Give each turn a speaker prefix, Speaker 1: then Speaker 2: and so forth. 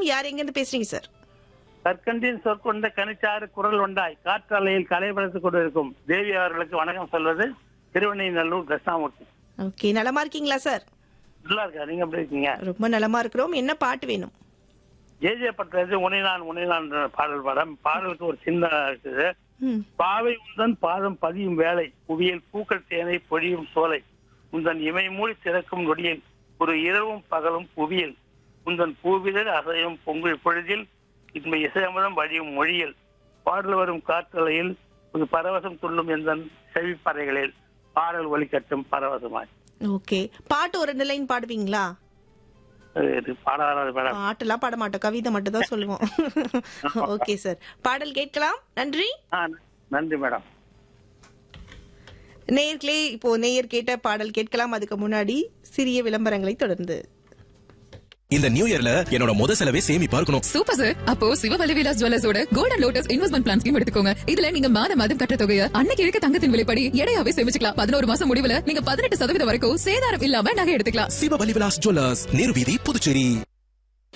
Speaker 1: யார் எங்க இருந்து பேசுறீங்க சார்
Speaker 2: கற்கண்டின் சொற்கொண்ட கனிச்சாறு குரல் உண்டாய் காற்றாலையில் கலைபடுத்திக் கொண்டிருக்கும் தேவி அவர்களுக்கு வணக்கம் சொல்வது திருவண்ணைநல்லூர் தட்சிணாமூர்த்தி
Speaker 1: ஓகே நலமா இருக்கீங்களா சார்
Speaker 2: நல்லா இருக்கா நீங்க எப்படி இருக்கீங்க
Speaker 1: ரொம்ப நலமா இருக்கிறோம் என்ன பாட்டு வேணும்
Speaker 2: ஜேஜே பட்டது உனைதான் உனைதான் பாடல் படம் பாடலுக்கு ஒரு சின்ன இருக்குது
Speaker 1: ம்
Speaker 2: பாவை உந்தன் பாதம் பதியும் வேலை புவியில் பூக்கள் தேனை பொழியும் சோலை உந்தன் இமை மூடி திறக்கும் நொடியில் ஒரு இரவும் பகலும் புவியில் உந்தன் பூவிதழ் அசையும் பொங்கல் பொழுதில் இந்த இசையமதம் வழியும் மொழியில் பாடல் வரும் காற்றலையில் ஒரு பரவசம் துள்ளும் எந்த செவிப்பறைகளில் பாடல் ஒலிக்கட்டும் பரவசமாய்
Speaker 1: ஓகே பாட்டு ஒரு ரெண்டு லைன் பாடுவீங்களா
Speaker 2: அது இது பாடாத மேடம்
Speaker 1: பாட்டெல்லாம் பாட மாட்டோம் கவிதை மட்டும் தான் சொல்லுவோம் ஓகே சார் பாடல் கேட்கலாம் நன்றி
Speaker 2: ஆ நன்றி மேடம்
Speaker 1: நேயர்களே இப்போ நேயர் கேட்ட பாடல் கேட்கலாம் அதுக்கு முன்னாடி சிறிய விளம்பரங்களை தொடர்ந்து
Speaker 3: இந்த நியூ இயர்ல என்னோட முத செலவே சேமிப்பா இருக்கணும்
Speaker 4: சூப்பர் சார் அப்போ சிவவலி விலாஸ் ஜுவல்லர்ஸோட golden lotus investment plan scheme எடுத்துக்கோங்க இதுல நீங்க மாத மாதம் கட்ட தொகையை அன்னைக்கு இருக்க தங்கத்தின் விலைப்படி எடையாவே சேமிச்சுக்கலாம் பதினோரு மாசம் முடிவுல நீங்க பதினெட்டு சதவீதம் வரைக்கும் சேதாரம் இல்லாம நகை எடுத்துக்கலாம்
Speaker 3: சிவ பலிவிலாஸ் ஜுவல்லர்ஸ் நேரு வீதி புதுச்சேரி